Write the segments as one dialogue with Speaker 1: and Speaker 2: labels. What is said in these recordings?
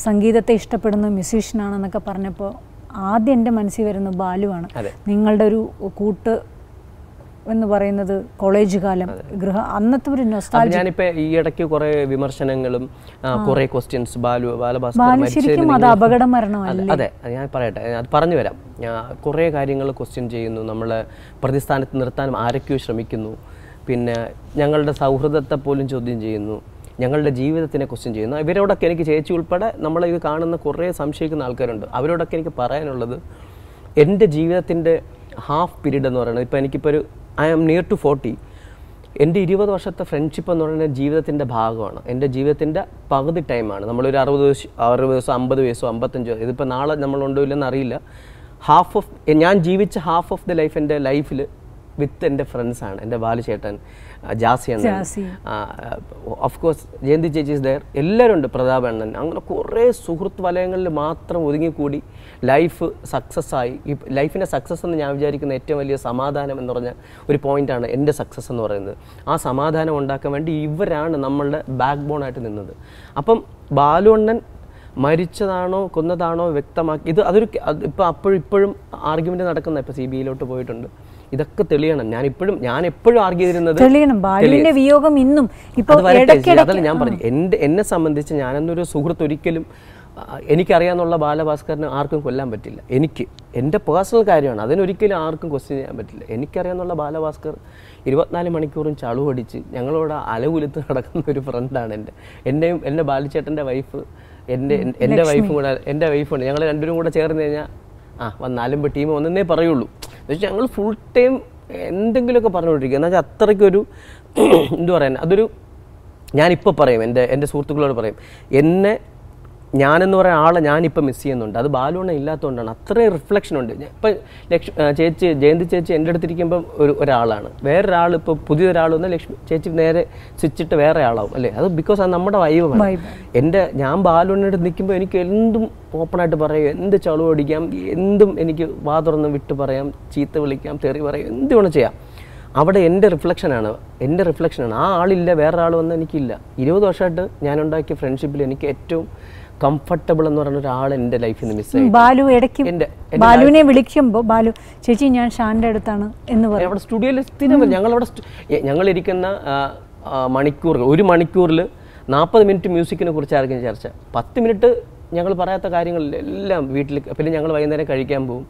Speaker 1: സംഗീതത്തെ ഇഷ്ടപ്പെടുന്ന മ്യൂസീഷ്യനാണെന്നൊക്കെ പറഞ്ഞപ്പോൾ ആദ്യം എൻ്റെ മനസ്സിൽ വരുന്ന ബാലുവാണ്
Speaker 2: അതെ.
Speaker 1: നിങ്ങളുടെ ഒരു കൂട്ട് എന്ന് പറയുന്നത് കോളേജ് കാലം ഗൃഹ അന്നത്തെ ഒരു
Speaker 2: അപ്പൊ
Speaker 1: നൊസ്റ്റാൾജി
Speaker 2: ഞാനിപ്പോ ഈ ഇടയ്ക്ക് കുറെ വിമർശനങ്ങളും ആ, കുറെ ക്വസ്റ്റ്യൻസ് ബാലു ബാലഭാസ്കർ
Speaker 1: ബാലു
Speaker 2: മരിച്ചതിന്
Speaker 1: ശരിക്കും അത്
Speaker 2: നിങ്ങൾ-
Speaker 1: അപകട
Speaker 2: അതെ,
Speaker 1: മരണമല്ലേ
Speaker 2: അതെ അത് ഞാൻ പറയട്ടെ അത് പറഞ്ഞു വരാം ഞാൻ കുറേ കാര്യങ്ങൾ ക്വസ്റ്റ്യൻ ചെയ്യുന്നു നമ്മളെ പ്രതിസ്ഥാനത്ത് നിർത്താനും ആരൊക്കെയോ ശ്രമിക്കുന്നു പിന്നെ ഞങ്ങളുടെ സൗഹൃദത്തെ പോലും ചോദ്യം ചെയ്യുന്നു ഞങ്ങളുടെ ജീവിതത്തിനെ ക്വസ്റ്റ്യൻ ചെയ്യുന്നു ഇവരോടൊക്കെ എനിക്ക് ചേച്ചി ഉൾപ്പെടെ നമ്മളെ ഇത് കാണുന്ന കുറേ സംശയിക്കുന്ന ആൾക്കാരുണ്ട് അവരോടൊക്കെ എനിക്ക് പറയാനുള്ളത് എൻ്റെ ജീവിതത്തിൻ്റെ ഹാഫ് പീരീഡ് എന്ന് പറയുന്നത് ഇപ്പോൾ എനിക്കിപ്പോൾ ഒരു I am near to forty എൻ്റെ ഇരുപത് വർഷത്തെ ഫ്രണ്ട്ഷിപ്പ് എന്ന് പറയുന്നത് ജീവിതത്തിൻ്റെ ഭാഗമാണ് എൻ്റെ ജീവിതത്തിൻ്റെ പകുതി ടൈമാണ് നമ്മളൊരു അറുപത് വയസ്സ് അറുപത് വയസ്സോ അമ്പത് വയസ്സോ അമ്പത്തഞ്ചോ ഇതിപ്പോൾ നാളെ നമ്മളുണ്ടോ ഇല്ലെന്ന് അറിയില്ല ഹാഫ് ഓഫ് ഞാൻ ജീവിച്ച ഹാഫ് ഓഫ് ദി ലൈഫ് എൻ്റെ ലൈഫിൽ വിത്ത് എൻ്റെ ഫ്രണ്ട്സാണ് എൻ്റെ ബാലുചേട്ടൻ ആ, ജാസി അണ്ണൻ
Speaker 1: ജാസി.
Speaker 2: ഓഫ് കോഴ്സ് ജയന്തി ചേച്ചി ഇസ് ദയർ എല്ലാവരും ഉണ്ട് പ്രതാപ് അണ്ണൻ അങ്ങനെ കുറേ സുഹൃത്ത് വലയങ്ങളിൽ മാത്രം ഒതുങ്ങിക്കൂടി ലൈഫ് സക്സസ് ആയി ഈ ലൈഫിൻ്റെ സക്സസ് എന്ന് ഞാൻ വിചാരിക്കുന്ന ഏറ്റവും വലിയ സമാധാനം എന്ന് പറഞ്ഞ ഒരു പോയിന്റാണ് എൻ്റെ സക്സസ് എന്ന് പറയുന്നത് ആ സമാധാനം ഉണ്ടാക്കാൻ വേണ്ടി ഇവരാണ് നമ്മളുടെ ബാക്ക് ബോൺ ആയിട്ട് നിന്നത് അപ്പം ബാലു അണ്ണൻ മരിച്ചതാണോ കൊന്നതാണോ വ്യക്തമാക്കി ഇത് അതൊരു ഇപ്പം അപ്പോഴും ഇപ്പോഴും ആർഗ്യുമെന്റ് നടക്കുന്ന ഇപ്പം സി ബി ഐയിലോട്ട് പോയിട്ടുണ്ട് ഇതൊക്കെ തെളിയണം ഞാൻ ഇപ്പോഴും ഞാൻ എപ്പോഴും ആർഗ്യ ചെയ്തിരുന്നത്
Speaker 1: തെളിയണം ബാലുവിന്റെ വിയോഗം ഇന്നും ഇപ്പോൾ
Speaker 2: അത് വരട്ടെ ചേച്ചി. അതല്ല
Speaker 1: ഇടയ്ക്കിടയ്ക്ക്
Speaker 2: ഞാൻ പറഞ്ഞു എൻ്റെ എന്നെ സംബന്ധിച്ച് ഞാനെന്നൊരു സുഹൃത്ത് ഒരിക്കലും ആ, എനിക്കറിയാന്നുള്ള ബാലഭാസ്കറിന് ആർക്കും കൊല്ലാൻ പറ്റില്ല എനിക്ക് എൻ്റെ പേഴ്സണൽ കാര്യമാണ് അതിനൊരിക്കലും ആർക്കും ക്വസ്റ്റ്യൻ ചെയ്യാൻ പറ്റില്ല എനിക്കറിയാന്നുള്ള ബാലഭാസ്കർ ഇരുപത്തിനാല് മണിക്കൂറും ചളുവടിച്ച് ഞങ്ങളോട് അലകുലുത്ത് നടക്കുന്ന ഒരു ഫ്രണ്ടാണ് എൻ്റെ എൻ്റെയും എൻ്റെ ബാലിച്ചേട്ടൻ്റെ വൈഫ് എൻ്റെ എൻ്റെ വൈഫും കൂടെ എൻ്റെ വൈഫുണ്ട് ഞങ്ങൾ രണ്ടുപേരും കൂടെ ചേർന്ന് കഴിഞ്ഞാൽ ആ വന്നാലും ടീം ഒന്നേ പറയുള്ളൂ എന്ന് വെച്ചാൽ ഞങ്ങൾ ഫുൾ ടൈം എന്തെങ്കിലുമൊക്കെ പറഞ്ഞുകൊണ്ടിരിക്കുക എന്ന് വെച്ചാൽ അത്രയ്ക്കൊരു എന്തു പറയാൻ അതൊരു ഞാനിപ്പോൾ പറയും എൻ്റെ എൻ്റെ സുഹൃത്തുക്കളോട് പറയും എന്നെ ഞാനെന്ന് പറയുന്ന ആളെ ഞാനിപ്പോൾ മിസ് ചെയ്യുന്നുണ്ട് അത് ബാലുവണ്ണ ഇല്ലാത്തതുകൊണ്ടാണ് അത്രയും റിഫ്ലക്ഷൻ ഉണ്ട് ഞാൻ ഇപ്പം ലക്ഷ്മി ആ, ചേച്ചി ജയന്തി ചേച്ചി എൻ്റെ അടുത്തിരിക്കുമ്പം ഒരു ഒരാളാണ് വേറൊരാൾ ഇപ്പോൾ പുതിയൊരാൾ വന്നാൽ ലക്ഷ്മി ചേച്ചി നേരെ സ്വിച്ചിട്ട് വേറെ ആളാവും അല്ലേ അത് ബിക്കോസ് അത് നമ്മുടെ വൈബാണ്
Speaker 1: Vibe.
Speaker 2: എൻ്റെ ഞാൻ ബാലുവിനോട് നിൽക്കുമ്പോൾ എനിക്ക് എന്തും ഓപ്പണായിട്ട് പറയാം എന്ത് ചളു അടിക്കാം എന്തും എനിക്ക് വാ തുറന്ന് വിട്ട് പറയാം ചീത്ത വിളിക്കാം തെറി പറയാം എന്ത് വേണം ചെയ്യാം അവിടെ എൻ്റെ റിഫ്ലക്ഷനാണ് എൻ്റെ റിഫ്ലക്ഷനാണ് ആ ആളില്ല വേറെ ആൾ വന്നാൽ എനിക്കില്ല ഇരുപത് വർഷമായിട്ട് ഞാൻ ഉണ്ടാക്കിയ ഫ്രണ്ട്ഷിപ്പിൽ എനിക്ക് ഏറ്റവും കംഫർട്ടബിൾ എന്ന് പറയുന്ന ഒരാൾ എൻ്റെ ലൈഫിൽ നിന്ന് മിസ്സായി
Speaker 1: ബാലു ഇടയ്ക്ക്
Speaker 2: എൻ്റെ
Speaker 1: ബാലുവിനെ വിളിക്കുമ്പോൾ ബാലു ചേച്ചി ഞാൻ ഷാന്റെ അടുത്താണ് എന്ന് പറയും
Speaker 2: അവിടെ സ്റ്റുഡിയോയിൽ സ്ഥിരം വരും. ഞങ്ങളവിടെ സ്റ്റു- എ- ഞങ്ങളിരിക്കുന്ന ആ, ആ, മണിക്കൂർ ഒരു മണിക്കൂറിൽ നാൽപ്പത് മിനിറ്റ് മ്യൂസിക്കിനെ കുറിച്ചായിരിക്കും ചർച്ച പത്ത് മിനിറ്റ് ഞങ്ങൾ പറയാത്ത കാര്യങ്ങളിൽ എല്ലാം വീട്ടിൽ പിന്നെ ഞങ്ങൾ വൈകുന്നേരം കഴിക്കാൻ പോകും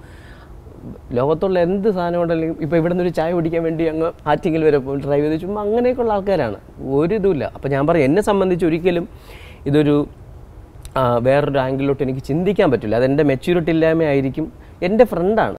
Speaker 2: ലോകത്തുള്ള എന്ത് സാധനം ഉണ്ടെങ്കിലും ഇപ്പോൾ ഇവിടെ നിന്ന് ഒരു ചായ കുടിക്കാൻ വേണ്ടി അങ്ങ് ആറ്റിങ്ങിൽ വരെ പോകും ഡ്രൈവ് ചെയ്ത് ചുമ്മാ അങ്ങനെയൊക്കെയുള്ള ആൾക്കാരാണ് ഒരു ഇതുമില്ല അപ്പോൾ ഞാൻ പറയും എന്നെ സംബന്ധിച്ച് ഒരിക്കലും ഇതൊരു ആ, വേറൊരു ആംഗിളിലോട്ട് എനിക്ക് ചിന്തിക്കാൻ പറ്റില്ല അതെൻ്റെ മെച്യൂരിറ്റി ഇല്ലായ്മയായിരിക്കും എൻ്റെ ഫ്രണ്ടാണ്